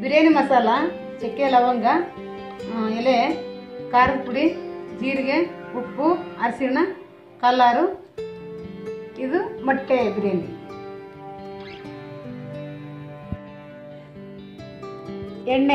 ಬಿರಿಯಾನಿ ಮಸಾಲ ಚಕ್ಕೆ ಲವಂಗ ಆ, ಎಲೆ ಖಾರದ ಪುಡಿ ಜೀರಿಗೆ ಉಪ್ಪು ಅರಿಶಿಣ ಕಲ್ಲಾರು ಇದು ಮೊಟ್ಟೆ ಬಿರಿಯಾನಿ ಎಣ್ಣೆ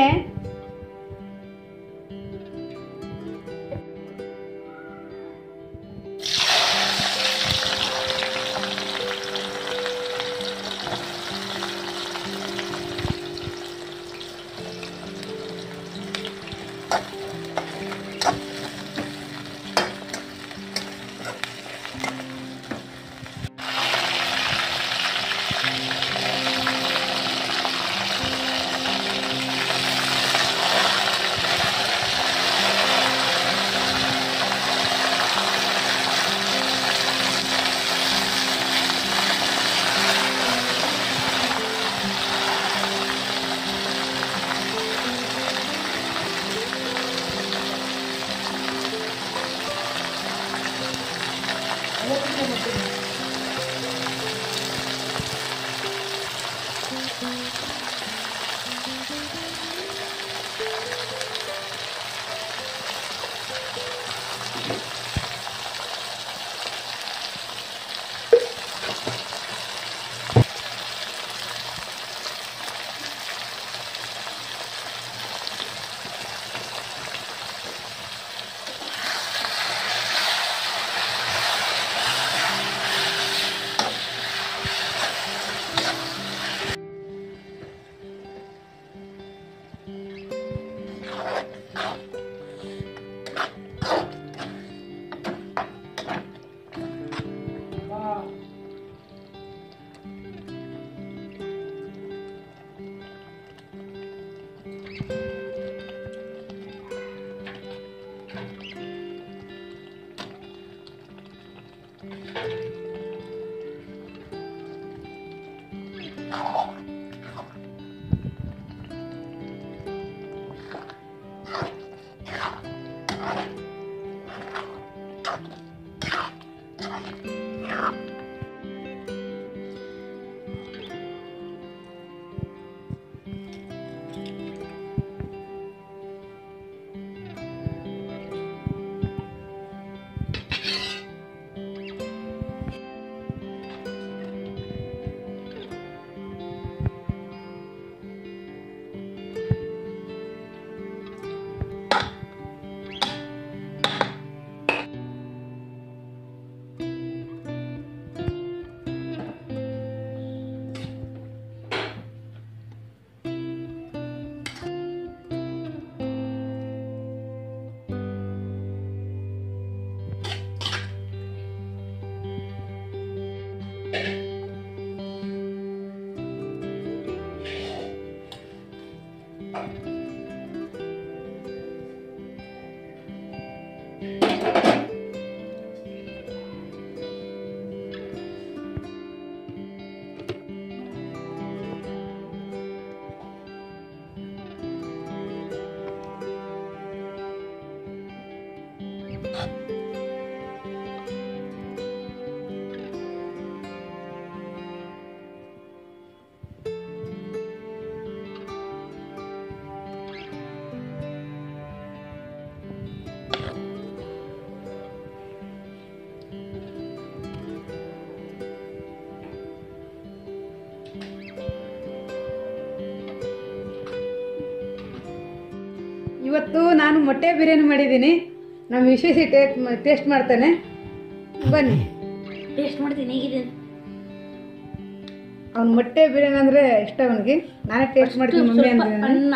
ಇವತ್ತು ನಾನು ಮೊಟ್ಟೆ ಬಿರಿಯಾನಿ ಮಾಡಿದ್ದೀನಿ ನಮ್ಮ ವಿಶೇಷ ಟೇಸ್ಟ್ ಮಾಡ್ತಾನೆ ಬನ್ನಿ ಟೇಸ್ಟ್ ಮಾಡ್ತೀನಿ ಹೇಗಿದೆ ಅವ್ನು ಮೊಟ್ಟೆ ಬಿರಿಯಾನಿ ಅಂದರೆ ಇಷ್ಟ ಅವನಿಗೆ ನಾನೇ ಟೇಸ್ಟ್ ಮಾಡ್ತೀನಿ ಮಮ್ಮಿ ಸ್ವಲ್ಪ ಅಂದ್ರೆ ಅನ್ನ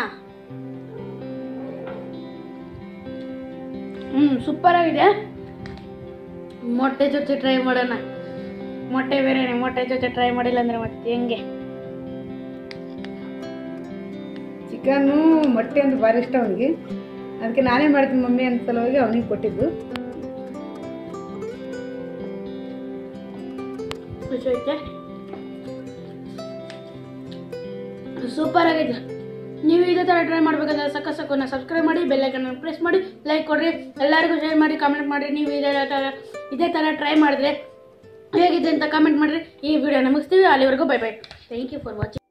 ಹ್ಮ್ ಸೂಪರ್ ಆಗಿದೆ ಮೊಟ್ಟೆ ಜೊತೆ ಟ್ರೈ ಮಾಡೋಣ ಮೊಟ್ಟೆ ಬೇರೆನೆ ಮೊಟ್ಟೆ ಜೊತೆ ಟ್ರೈ ಮಾಡಿಲ್ಲ ಅಂದ್ರೆ ಮತ್ತೆ ಹೆಂಗೆ ಚಿಕನ್ನು ಮೊಟ್ಟೆ ಅಂದ್ರೆ ಭಾರಿ ಇಷ್ಟ ಅವನಿಗೆ ಅದಕ್ಕೆ ನಾನೇ ಮಾಡ್ತೀನಿ ಮಮ್ಮಿ ಅಂತ ಸಲುವಾಗಿ ಅವನಿಗೆ ಕೊಟ್ಟಿದ್ದು ಖುಷಿ ಐತೆ ಸೂಪರ್ ಆಗೈತೆ ನೀವು ಇದೇ ಥರ ಟ್ರೈ ಮಾಡ್ಬೇಕಂದ್ರೆ ಸಕ್ಕ ಸಕ್ಕನ್ನ ಸಬ್ಸ್ಕ್ರೈಬ್ ಮಾಡಿ ಬೆಲ್ಲೈಕನ್ನ ಪ್ರೆಸ್ ಮಾಡಿ ಲೈಕ್ ಕೊಡ್ರಿ ಎಲ್ಲರಿಗೂ ಶೇರ್ ಮಾಡಿ ಕಾಮೆಂಟ್ ಮಾಡಿ ನೀವು ಇದೇ ಥರ ಇದೇ ಥರ ಟ್ರೈ ಮಾಡಿದ್ರೆ ಹೇಗಿದೆ ಅಂತ ಕಾಮೆಂಟ್ ಮಾಡಿರಿ ಈ ವಿಡಿಯೋನ ಮುಗಿಸ್ತೀವಿ ಅಲ್ಲಿವರೆಗೂ bye bye thank you for watching